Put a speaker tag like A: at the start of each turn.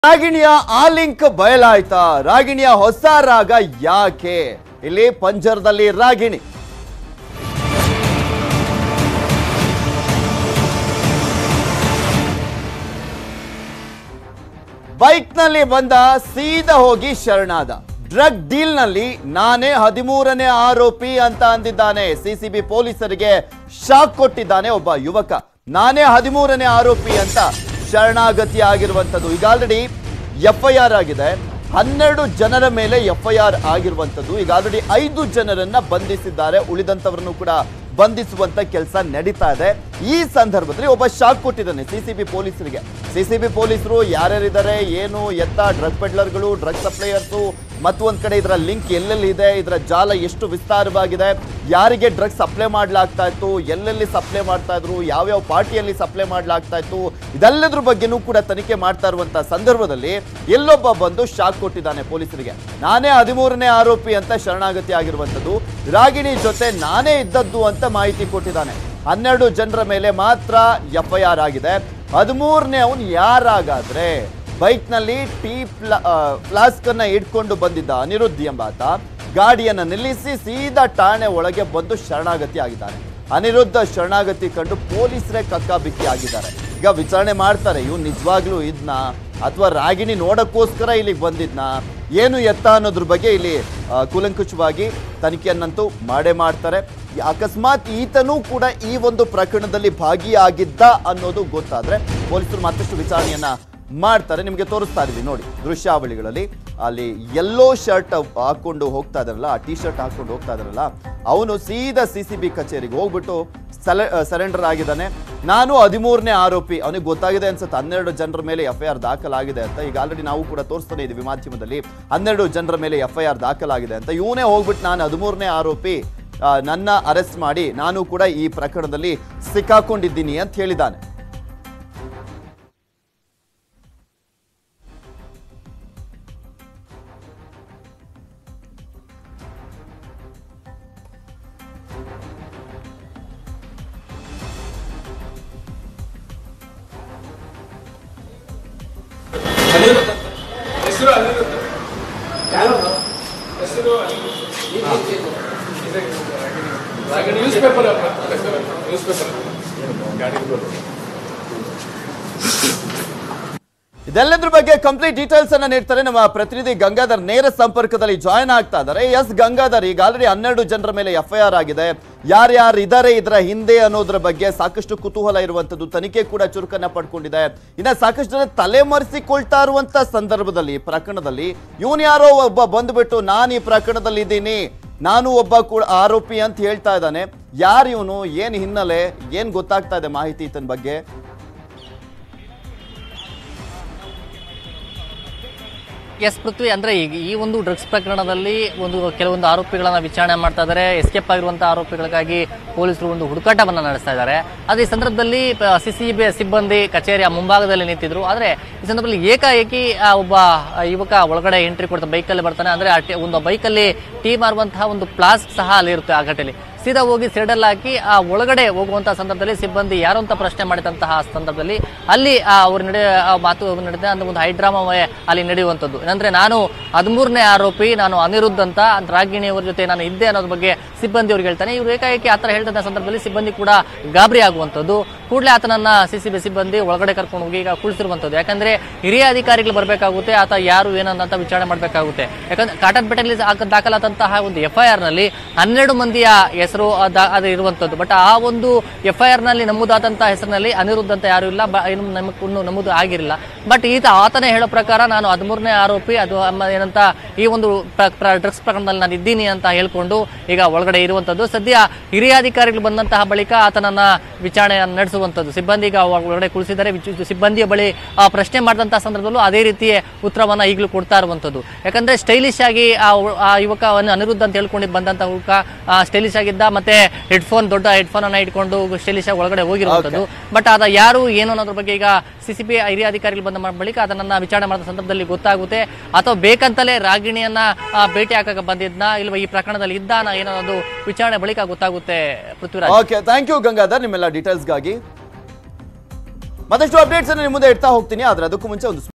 A: ರಾಗಿಣಿಯ ಆ ಲಿಂಕ್ ಬಯಲಾಯ್ತಾ ರಾಗಿಣಿಯ ಹೊಸ ರಾಗ ಯಾಕೆ ಇಲ್ಲಿ ಪಂಜರದಲ್ಲಿ ರಾಗಿಣಿ ಬೈಕ್ನಲ್ಲಿ ಬಂದ ಸೀದಾ ಹೋಗಿ ಶರಣಾದ ಡ್ರಗ್ ಡೀಲ್ ನಲ್ಲಿ ನಾನೇ ಹದಿಮೂರನೇ ಆರೋಪಿ ಅಂತ ಅಂದಿದ್ದಾನೆ ಸಿಸಿಬಿ ಪೊಲೀಸರಿಗೆ ಶಾಕ್ ಕೊಟ್ಟಿದ್ದಾನೆ ಒಬ್ಬ ಯುವಕ ನಾನೇ ಹದಿಮೂರನೇ ಆರೋಪಿ ಅಂತ ಶರಣಾಗತಿ ಆಗಿರುವಂತದ್ದು ಈಗ ಆಲ್ರೆಡಿ ಎಫ್ಐಆರ್ ಆಗಿದೆ ಹನ್ನೆರಡು ಜನರ ಮೇಲೆ ಎಫ್ಐಆರ್ ಆಗಿರುವಂತದ್ದು ಈಗ ಆಲ್ರೆಡಿ ಐದು ಜನರನ್ನ ಬಂಧಿಸಿದ್ದಾರೆ ಉಳಿದಂತವರನ್ನು ಕೂಡ ಬಂಧಿಸುವಂತ ಕೆಲಸ ನಡೀತಾ ಇದೆ ಈ ಸಂದರ್ಭದಲ್ಲಿ ಒಬ್ಬ ಶಾಕ್ ಕೊಟ್ಟಿದ್ದಾನೆ ಸಿಸಿಬಿ ಪೊಲೀಸರಿಗೆ ಸಿಸಿಬಿ ಪೊಲೀಸರು ಯಾರ್ಯಾರಿದ್ದಾರೆ ಏನು ಎತ್ತ ಡ್ರಗ್ ಪೆಡ್ಲರ್ಗಳು ಡ್ರಗ್ ಸಪ್ಲೈಯರ್ಸು ಮತ್ತು ಒಂದ್ ಕಡೆ ಇದರ ಲಿಂಕ್ ಎಲ್ಲೆಲ್ಲಿ ಇದೆ ಇದರ ಜಾಲ ಎಷ್ಟು ವಿಸ್ತಾರವಾಗಿದೆ ಯಾರಿಗೆ ಡ್ರಗ್ ಸಪ್ಲೈ ಮಾಡ್ಲಾಗ್ತಾ ಇತ್ತು ಎಲ್ಲೆಲ್ಲಿ ಸಪ್ಲೈ ಮಾಡ್ತಾ ಇದ್ರು ಯಾವ್ಯಾವ ಪಾರ್ಟಿಯಲ್ಲಿ ಸಪ್ಲೈ ಮಾಡ್ಲಾಗ್ತಾ ಇತ್ತು ಇದೆಲ್ಲದ್ರ ಬಗ್ಗೆನೂ ಕೂಡ ತನಿಖೆ ಮಾಡ್ತಾ ಇರುವಂತ ಸಂದರ್ಭದಲ್ಲಿ ಎಲ್ಲೊಬ್ಬ ಬಂದು ಶಾಕ್ ಕೊಟ್ಟಿದ್ದಾನೆ ಪೊಲೀಸರಿಗೆ ನಾನೇ ಹದಿಮೂರನೇ ಆರೋಪಿ ಅಂತ ಶರಣಾಗತಿ ಆಗಿರುವಂತದ್ದು ರಾಗಿಣಿ ಜೊತೆ ನಾನೇ ಇದ್ದದ್ದು ಅಂತ ಮಾಹಿತಿ ಕೊಟ್ಟಿದ್ದಾನೆ ಹನ್ನೆರಡು ಜನರ ಮೇಲೆ ಮಾತ್ರ ಎಫ್ಐಆರ್ ಆಗಿದೆ ಹದಿಮೂರನೇ ಅವನು ಯಾರಾಗಾದ್ರೆ ಬೈಕ್ ನಲ್ಲಿ ಟೀ ಫ್ಲಾಸ್ಕ್ ಅನ್ನ ಇಟ್ಕೊಂಡು ಬಂದಿದ್ದ ಅನಿರುದ್ಧಿ ಎಂಬಾತ ಗಾಡಿಯನ್ನ ನಿಲ್ಲಿಸಿ ಸೀದಾ ಠಾಣೆ ಒಳಗೆ ಬಂದು ಶರಣಾಗತಿ ಆಗಿದ್ದಾನೆ ಅನಿರುದ್ಧ ಶರಣಾಗತಿ ಕಂಡು ಪೊಲೀಸರೇ ಕಕ್ಕಾಬಿಕ್ಕಿ ಆಗಿದ್ದಾರೆ ಈಗ ವಿಚಾರಣೆ ಮಾಡ್ತಾರೆ ಇವ್ನು ನಿಜವಾಗ್ಲೂ ಇದ್ನ ಅಥವಾ ರಾಗಿಣಿ ನೋಡಕ್ಕೋಸ್ಕರ ಇಲ್ಲಿಗೆ ಬಂದಿದ್ನ ಏನು ಎತ್ತ ಅನ್ನೋದ್ರ ಬಗ್ಗೆ ಇಲ್ಲಿ ಆ, ಕೂಲಂಕುಷವಾಗಿ ತನಿಖೆಯನ್ನಂತೂ ಮಾಡೇ ಮಾಡ್ತಾರೆ ಅಕಸ್ಮಾತ್ ಈತನೂ ಕೂಡ ಈ ಒಂದು ಪ್ರಕರಣದಲ್ಲಿ ಭಾಗಿಯಾಗಿದ್ದ ಅನ್ನೋದು ಗೊತ್ತಾದ್ರೆ ಪೊಲೀಸರು ಮತ್ತಷ್ಟು ವಿಚಾರಣೆಯನ್ನ ಮಾಡ್ತಾರೆ ನಿಮಗೆ ತೋರಿಸ್ತಾ ಇದೀವಿ ನೋಡಿ ದೃಶ್ಯಾವಳಿಗಳಲ್ಲಿ ಅಲ್ಲಿ ಯೆಲ್ಲೋ ಶರ್ಟ್ ಹಾಕೊಂಡು ಹೋಗ್ತಾ ಇದಾರಲ್ಲ ಆ ಟಿ ಶರ್ಟ್ ಹಾಕೊಂಡು ಹೋಗ್ತಾ ಇದಾರಲ್ಲ ಅವನು ಸೀದಾ ಸಿ ಸಿ ಬಿ ಕಚೇರಿಗೆ ಹೋಗ್ಬಿಟ್ಟು ಸರೆಂಡರ್ ಆಗಿದ್ದಾನೆ ನಾನು ಹದಿಮೂರನೇ ಆರೋಪಿ ಅವನಿಗೆ ಗೊತ್ತಾಗಿದೆ ಅನ್ಸುತ್ತೆ ಹನ್ನೆರಡು ಜನರ ಮೇಲೆ ಎಫ್ ಐ ಆರ್ ದಾಖಲಾಗಿದೆ ಅಂತ ಈಗ ಆಲ್ರೆಡಿ ನಾವು ಕೂಡ ತೋರಿಸ್ತಾನೆ ಇದೀವಿ ಮಾಧ್ಯಮದಲ್ಲಿ ಹನ್ನೆರಡು ಜನರ ಮೇಲೆ ಎಫ್ ಐ ಆರ್ ದಾಖಲಾಗಿದೆ ಅಂತ ಇವನೇ ಹೋಗ್ಬಿಟ್ಟು ನಾನು ಹದಿಮೂರನೇ ಆರೋಪಿ ಆ, ನನ್ನ ಅರೆಸ್ಟ್ ಮಾಡಿ ನಾನು ಕೂಡ ಈ ಪ್ರಕರಣದಲ್ಲಿ ಸಿಕ್ಕಾಕೊಂಡಿದ್ದೀನಿ ಅಂತ ಹೇಳಿದ್ದಾನೆ
B: ಅನಿರುದ್ಧ ಹೆಸರು ಅನಿರುದ್ಧ ಯಾರು ಹೆಸರು ನ್ಯೂಸ್ ಪೇಪರ್ ನ್ಯೂಸ್ ಪೇಪರ್ ಗಾಡಿ
A: ಇದೆಲ್ಲದ್ರ ಬಗ್ಗೆ ಕಂಪ್ಲೀಟ್ ಡೀಟೇಲ್ಸ್ ಅನ್ನ ನೀಡ್ತಾರೆ ನಮ್ಮ ಪ್ರತಿನಿಧಿ ಗಂಗಾಧರ್ ನೇರ ಸಂಪರ್ಕದಲ್ಲಿ ಜಾಯ್ನ್ ಆಗ್ತಾ ಇದ್ದಾರೆ ಎಸ್ ಗಂಗಾಧರ್ ಈಗ ಆಲ್ರೆಡಿ ಹನ್ನೆರಡು ಜನರ ಮೇಲೆ ಎಫ್ಐಆರ್ ಆಗಿದೆ ಯಾರ್ಯಾರು ಇದ್ದಾರೆ ಇದರ ಹಿಂದೆ ಅನ್ನೋದ್ರ ಬಗ್ಗೆ ಸಾಕಷ್ಟು ಕುತೂಹಲ ಇರುವಂತದ್ದು ತನಿಖೆ ಕೂಡ ಚುರುಕನ್ನ ಪಡ್ಕೊಂಡಿದೆ ಇನ್ನ ಸಾಕಷ್ಟು ಜನ ತಲೆಮರೆಸಿಕೊಳ್ತಾ ಇರುವಂತ ಸಂದರ್ಭದಲ್ಲಿ ಪ್ರಕರಣದಲ್ಲಿ ಇವನ್ ಯಾರೋ ಒಬ್ಬ ಬಂದ್ಬಿಟ್ಟು ನಾನು ಈ ಪ್ರಕರಣದಲ್ಲಿ ಇದ್ದೀನಿ ನಾನು ಒಬ್ಬ ಕೂಡ ಆರೋಪಿ ಅಂತ ಹೇಳ್ತಾ ಇದ್ದಾನೆ ಯಾರು ಇವನು ಏನ್ ಹಿನ್ನೆಲೆ ಏನ್ ಗೊತ್ತಾಗ್ತಾ ಇದೆ ಮಾಹಿತಿ ಈತನ ಬಗ್ಗೆ
C: ಎಸ್ ಪೃಥ್ವಿ ಅಂದ್ರೆ ಈಗ ಈ ಒಂದು ಡ್ರಗ್ಸ್ ಪ್ರಕರಣದಲ್ಲಿ ಒಂದು ಕೆಲವೊಂದು ಆರೋಪಿಗಳನ್ನ ವಿಚಾರಣೆ ಮಾಡ್ತಾ ಇದ್ದಾರೆ ಎಸ್ಕೇಪ್ ಆಗಿರುವಂತಹ ಆರೋಪಿಗಳಿಗಾಗಿ ಪೊಲೀಸರು ಒಂದು ಹುಡುಕಾಟವನ್ನ ನಡೆಸ್ತಾ ಇದ್ದಾರೆ ಆದ್ರೆ ಈ ಸಂದರ್ಭದಲ್ಲಿ ಸಿಸಿಬಿ ಸಿಬ್ಬಂದಿ ಕಚೇರಿಯ ಮುಂಭಾಗದಲ್ಲಿ ನಿಂತಿದ್ರು ಆದ್ರೆ ಈ ಸಂದರ್ಭದಲ್ಲಿ ಏಕಾಏಕಿ ಆ ಒಬ್ಬ ಯುವಕ ಒಳಗಡೆ ಎಂಟ್ರಿ ಕೊಡ್ತಾ ಬೈಕಲ್ಲಿ ಬರ್ತಾನೆ ಅಂದ್ರೆ ಆ ಟಿ- ಒಂದು ಬೈಕಲ್ಲಿ ಟೀ ಮಾರುವಂತಹ ಒಂದು ಪ್ಲಾಸ್ಕ್ ಸಹ ಅಲ್ಲಿ ಇರುತ್ತೆ ಆ ಘಟನೆಯಲ್ಲಿ ಸೀದಾ ಹೋಗಿ ಸೆಡಲ್ ಹಾಕಿ ಆ ಒಳಗಡೆ ಹೋಗುವಂತಹ ಸಂದರ್ಭದಲ್ಲಿ ಸಿಬ್ಬಂದಿ ಯಾರು ಅಂತ ಪ್ರಶ್ನೆ ಮಾಡಿದಂತಹ ಸಂದರ್ಭದಲ್ಲಿ ಅಲ್ಲಿ ಆ ಅವ್ರ ನಡೆ ಆ ಮಾತು ನಡೆದ ಅಂದ್ರೆ ಒಂದು ಹೈಡ್ರಾಮಾವೇ ಅಲ್ಲಿ ನಡೆಯುವಂಥದ್ದು ಏನಂದ್ರೆ ನಾನು ಹದಿಮೂರನೇ ಆರೋಪಿ ನಾನು ಅನಿರುದ್ಧ ಅಂತ ರಾಗಿಣಿಯವರ ಜೊತೆ ನಾನು ಇದ್ದೆ ಅನ್ನೋದ್ರ ಬಗ್ಗೆ ಸಿಬ್ಬಂದಿ ಅವ್ರಿಗೆ ಹೇಳ್ತಾನೆ ಇವ್ರು ಏಕಾಏಕಿ ಆ ಥರ ಹೇಳ್ತಂಥ ಸಂದರ್ಭದಲ್ಲಿ ಸಿಬ್ಬಂದಿ ಕೂಡ ಗಾಬರಿ ಆಗುವಂಥದ್ದು ಕೂಡಲೇ ಆತನನ್ನ ಸಿ ಸಿ ಬಿ ಸಿಬ್ಬಂದಿ ಒಳಗಡೆ ಕರ್ಕೊಂಡು ಹೋಗಿ ಈಗ ಕುಳಿಸಿರುವಂಥದ್ದು ಯಾಕಂದ್ರೆ ಹಿರಿಯ ಅಧಿಕಾರಿಗಳು ಬರಬೇಕಾಗುತ್ತೆ ಆತ ಯಾರು ಏನಂತ ವಿಚಾರಣೆ ಮಾಡಬೇಕಾಗುತ್ತೆ ಯಾಕಂದ್ರೆ ಕಾಟನ್ಪೇಟೆಯಲ್ಲಿ ಹಾಕ- ದಾಖಲಾದಂತಹ ಒಂದು ಎಫ್ ಐ ಆರ್ ನಲ್ಲಿ ಹನ್ನೆರಡು ಮಂದಿಯ ಹೆಸರು ಅದ- ಅದು ಇರುವಂಥದ್ದು ಬಟ್ ಆ ಒಂದು ಎಫ್ ಐ ಆರ್ ನಲ್ಲಿ ನಮೂದಾದಂತಹ ಹೆಸರಿನಲ್ಲಿ ಅನಿರುದ್ಧ ಅಂತ ಯಾರು ಇಲ್ಲ ಬ- ಏನು ನಮಗೆ ಇನ್ನೂ ನಮೂದು ಆಗಿರಲಿಲ್ಲ ಬಟ್ ಈತ ಆತನೇ ಹೇಳೋ ಪ್ರಕಾರ ನಾನು ಹದಿಮೂರನೇ ಆರೋಪಿ ಅದು ಅಮ್ಮ ಏನಂತ ಈ ಒಂದು ಡ್ರಗ್ಸ್ ಪ್ರಕರಣದಲ್ಲಿ ನಾನು ಇದ್ದೀನಿ ಅಂತ ಹೇಳ್ಕೊಂಡು ಈಗ ಒಳಗಡೆ ಇರುವಂಥದ್ದು ಸದ್ಯ ಹಿರಿಯ ಅಧಿಕಾರಿಗಳು ಬಂದಂತಹ ಬಳಿಕ ಆತನನ್ನ ವಿಚಾರಣೆ ನಡೆಸುವಂಥದ್ದು ಸಿಬ್ಬಂದಿ ಈಗ ಒಳಗಡೆ ಕುಳಿಸಿದ್ದಾರೆ ವಿಚ್- ಸಿಬ್ಬಂದಿಯ ಬಳಿ ಆ, ಪ್ರಶ್ನೆ ಮಾಡಿದಂತಹ ಸಂದರ್ಭದಲ್ಲೂ ಅದೇ ರೀತಿಯ ಉತ್ತರವನ್ನ ಈಗಲೂ ಕೊಡ್ತಾ ಇರುವಂಥದ್ದು ಯಾಕಂದ್ರೆ ಸ್ಟೈಲಿಶ್ ಆಗಿ ಆ ಉ- ಆ ಯುವಕವನ್ನು ಅನಿರುದ್ಧ ಅಂತ ಹೇಳ್ಕೊಂಡು ಬಂದಂತ ಯುವಕ ಸ್ಟೈಲಿಶ್ ಆಗಿದ್ದ ಮತ್ತೆ ಹೆಡ್ಫೋನ್ ದೊಡ್ಡ ಹೆಡ್ಫೋನ್ ಅನ್ನ ಇಟ್ಕೊಂಡು ಸ್ಟೈಲಿಶ್ ಆಗಿ ಒಳಗಡೆ ಹೋಗಿರುವಂಥದ್ದು ಬಟ್ ಅದ ಯಾರು ಏನು ಅನ್ನೋದ್ರ ಬಗ್ಗೆ ಈಗ ಸಿಸಿಬಿ ಹಿರಿಯ ಅಧಿಕಾರಿಗಳು ಬಂದ ಮ- ಬಳಿಕ ಅದನ್ನ ವಿಚಾರಣೆ ಮಾಡಿದ ಸಂದರ್ಭದಲ್ಲಿ ಗೊತ್ತಾಗುತ್ತೆ ಅಥವಾ ಬೇಕಂತಲೇ ರಾಗಿಣಿಯನ್ನ ಆ, ಭೇಟಿ ಹಾಕಕ್ಕೆ ಬಂದಿದ್ನ ಇಲ್ವಾ ಈ ಪ್ರಕರಣದಲ್ಲಿ ಇದ್ದಾನ ಏನೋ ಒಂದು ವಿಚಾರಣೆ ಬಳಿಕ ಗೊತ್ತಾಗುತ್ತೆ Prithviraj
A: okay thank you Gangadhar ನಿಮ್ಮೆಲ್ಲ ಡೀಟೇಲ್ಸ್ಗಾಗಿ ಮತ್ತಷ್ಟು ಅಪ್ಡೇಟ್ಸ್ ಅನ್ನು ನಿಮ್ಮ ಮುಂದೆ ಇಡ್ತಾ ಹೋಗ್ತೀನಿ ಆದ್ರೆ ಅದಕ್ಕೂ ಮುಂಚೆ ಒಂದು